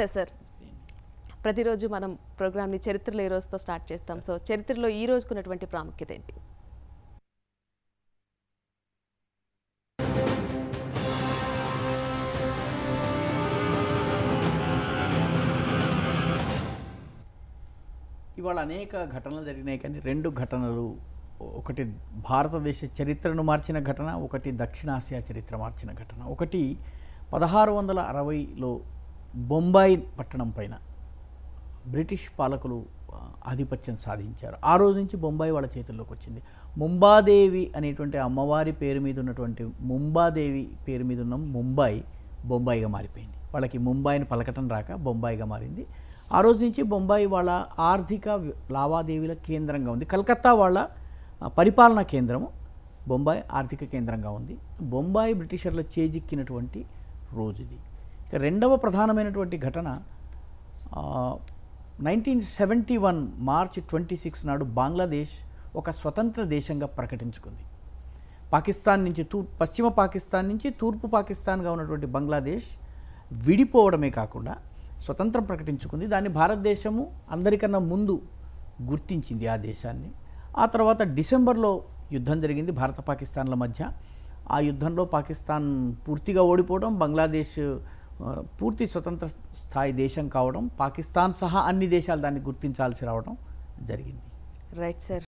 నమస్తే సార్ ప్రతిరోజు మనం ప్రోగ్రామ్ని చరిత్రలో ఈ రోజుతో స్టార్ట్ చేస్తాం సో చరిత్రలో ఈ రోజుకున్నటువంటి ప్రాముఖ్యత ఏంటి ఇవాళ అనేక ఘటనలు జరిగినాయి కానీ రెండు ఘటనలు ఒకటి భారతదేశ చరిత్రను మార్చిన ఘటన ఒకటి దక్షిణాసియా చరిత్ర మార్చిన ఘటన ఒకటి పదహారు వందల అరవైలో బొంబాయి పట్టణం పైన బ్రిటిష్ పాలకులు ఆ, ఆధిపత్యం సాధించారు ఆ రోజు నుంచి బొంబాయి వాళ్ళ చేతుల్లోకి వచ్చింది ముంబాదేవి అనేటువంటి అమ్మవారి పేరు మీద ఉన్నటువంటి ముంబాదేవి పేరు మీద ఉన్న ముంబాయి బొంబాయిగా మారిపోయింది వాళ్ళకి ముంబాయిని పలకటం రాక బొంబాయిగా మారింది ఆ రోజు నుంచి బొంబాయి వాళ్ళ ఆర్థిక వి- లావాదేవీల కేంద్రంగా ఉంది కలకత్తా వాళ్ళ ఆ, పరిపాలనా కేంద్రము బొంబాయి ఆర్థిక కేంద్రంగా ఉంది బొంబాయి బ్రిటిషర్ల చేజిక్కినటువంటి రోజు ఇది ఇక రెండవ ప్రధానమైనటువంటి ఘటన nineteen seventy one March twenty six నాడు బంగ్లాదేశ్ ఒక స్వతంత్ర దేశంగా ప్రకటించుకుంది పాకిస్తాన్ నుంచి తూర్ పశ్చిమ పాకిస్తాన్ నుంచి తూర్పు పాకిస్తాన్గా ఉన్నటువంటి బంగ్లాదేశ్ విడిపోవడమే కాకుండా స్వతంత్రం ప్రకటించుకుంది దాన్ని భారతదేశము అందరికన్నా ముందు గుర్తించింది ఆ దేశాన్ని ఆ తర్వాత డిసెంబర్లో యుద్ధం జరిగింది భారత పాకిస్తాన్ల మధ్య ఆ యుద్ధంలో పాకిస్తాన్ పూర్తిగా ఓడిపోవడం బంగ్లాదేశ్ ఆ, పూర్తి స్వతంత్ర స్థాయి దేశం కావడం పాకిస్తాన్ సహా అన్ని దేశాలు దాన్ని గుర్తించాల్సి రావడం జరిగింది రైట్ సార్